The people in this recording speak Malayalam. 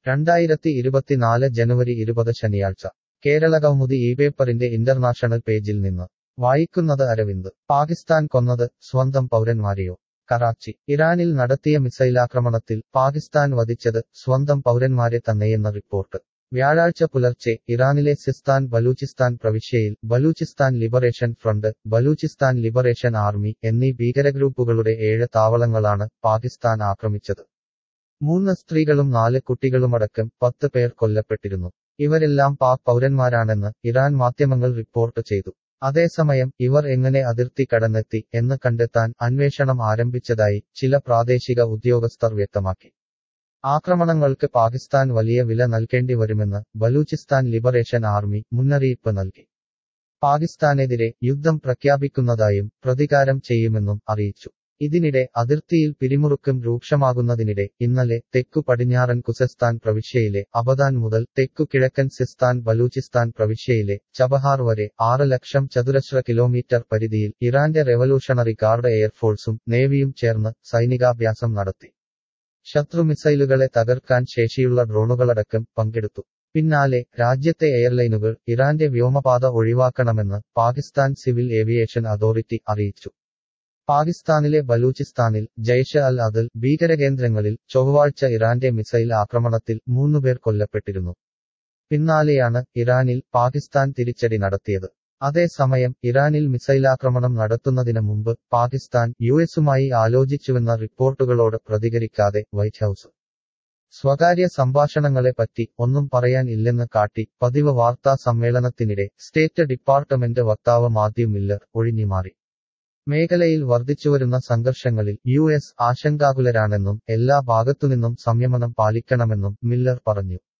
രണ്ടായിരത്തി ഇരുപത്തിനാല് ജനുവരി ഇരുപത് ശനിയാഴ്ച കേരളകൗമുദി ഈ പേപ്പറിന്റെ ഇന്റർനാഷണൽ പേജിൽ നിന്ന് വായിക്കുന്നത് അരവിന്ദ് പാകിസ്ഥാൻ കൊന്നത് സ്വന്തം പൗരന്മാരെയോ കറാച്ചി ഇറാനിൽ നടത്തിയ മിസൈലാക്രമണത്തിൽ പാകിസ്ഥാൻ വധിച്ചത് സ്വന്തം പൗരന്മാരെ തന്നെയെന്ന റിപ്പോർട്ട് വ്യാഴാഴ്ച പുലർച്ചെ ഇറാനിലെ സിസ്താൻ ബലൂചിസ്ഥാൻ പ്രവിശ്യയിൽ Baluchistan liberation front Baluchistan liberation army എന്നീ ഭീകരഗ്രൂപ്പുകളുടെ ഏഴ് താവളങ്ങളാണ് പാകിസ്ഥാൻ ആക്രമിച്ചത് മൂന്ന് സ്ത്രീകളും നാല് കുട്ടികളുമടക്കം പത്ത് പേർ കൊല്ലപ്പെട്ടിരുന്നു ഇവരെല്ലാം പാക് പൗരന്മാരാണെന്ന് ഇറാൻ മാധ്യമങ്ങൾ റിപ്പോർട്ട് ചെയ്തു അതേസമയം ഇവർ എങ്ങനെ അതിർത്തി കടന്നെത്തി എന്ന് കണ്ടെത്താൻ അന്വേഷണം ആരംഭിച്ചതായി ചില പ്രാദേശിക ഉദ്യോഗസ്ഥർ വ്യക്തമാക്കി ആക്രമണങ്ങൾക്ക് പാകിസ്ഥാൻ വലിയ വില നൽകേണ്ടി വരുമെന്ന് ബലൂചിസ്ഥാൻ ലിബറേഷൻ ആർമി മുന്നറിയിപ്പ് നൽകി പാകിസ്ഥാനെതിരെ യുദ്ധം പ്രഖ്യാപിക്കുന്നതായും പ്രതികാരം ചെയ്യുമെന്നും അറിയിച്ചു ഇതിനിടെ അതിർത്തിയിൽ പിരിമുറുക്കം രൂക്ഷമാകുന്നതിനിടെ ഇന്നലെ തെക്കു പടിഞ്ഞാറൻ കുസസ്ഥാൻ പ്രവിശ്യയിലെ അബദാൻ മുതൽ തെക്കു കിഴക്കൻ സിസ്താൻ ബലൂചിസ്ഥാൻ പ്രവിശ്യയിലെ ചബഹാർ വരെ ആറ് ലക്ഷം ചതുരശ്ര കിലോമീറ്റർ പരിധിയിൽ ഇറാന്റെ റെവല്യൂഷണറി ഗാർഡ് എയർഫോഴ്സും നേവിയും ചേർന്ന് സൈനികാഭ്യാസം നടത്തി ശത്രു മിസൈലുകളെ തകർക്കാൻ ശേഷിയുള്ള ഡ്രോണുകളടക്കം പങ്കെടുത്തു പിന്നാലെ രാജ്യത്തെ എയർലൈനുകൾ ഇറാന്റെ വ്യോമപാത ഒഴിവാക്കണമെന്ന് പാകിസ്ഥാൻ സിവിൽ ഏവിയേഷൻ അതോറിറ്റി അറിയിച്ചു പാകിസ്ഥാനിലെ ബലൂചിസ്ഥാനിൽ ജയ്ഷ് അൽ അദൽ ഭീകരകേന്ദ്രങ്ങളിൽ ചൊവ്വാഴ്ച ഇറാന്റെ മിസൈൽ ആക്രമണത്തിൽ മൂന്നുപേർ കൊല്ലപ്പെട്ടിരുന്നു പിന്നാലെയാണ് ഇറാനിൽ പാകിസ്ഥാൻ തിരിച്ചടി നടത്തിയത് അതേസമയം ഇറാനിൽ മിസൈലാക്രമണം നടത്തുന്നതിന് മുമ്പ് പാകിസ്ഥാൻ യുഎസുമായി ആലോചിച്ചുവെന്ന റിപ്പോർട്ടുകളോട് പ്രതികരിക്കാതെ വൈറ്റ് ഹൌസ് സ്വകാര്യ സംഭാഷണങ്ങളെപ്പറ്റി ഒന്നും പറയാൻ ഇല്ലെന്ന് കാട്ടി പതിവ് വാർത്താ സമ്മേളനത്തിനിടെ സ്റ്റേറ്റ് ഡിപ്പാർട്ട്മെന്റ് വക്താവ് മാത്യു മില്ലർ ഒഴിഞ്ഞുമാറി മേഖലയിൽ വർദ്ധിച്ചുവരുന്ന സംഘർഷങ്ങളിൽ യു എസ് ആശങ്കാകുലരാണെന്നും എല്ലാ ഭാഗത്തുനിന്നും സംയമനം പാലിക്കണമെന്നും മില്ലർ പറഞ്ഞു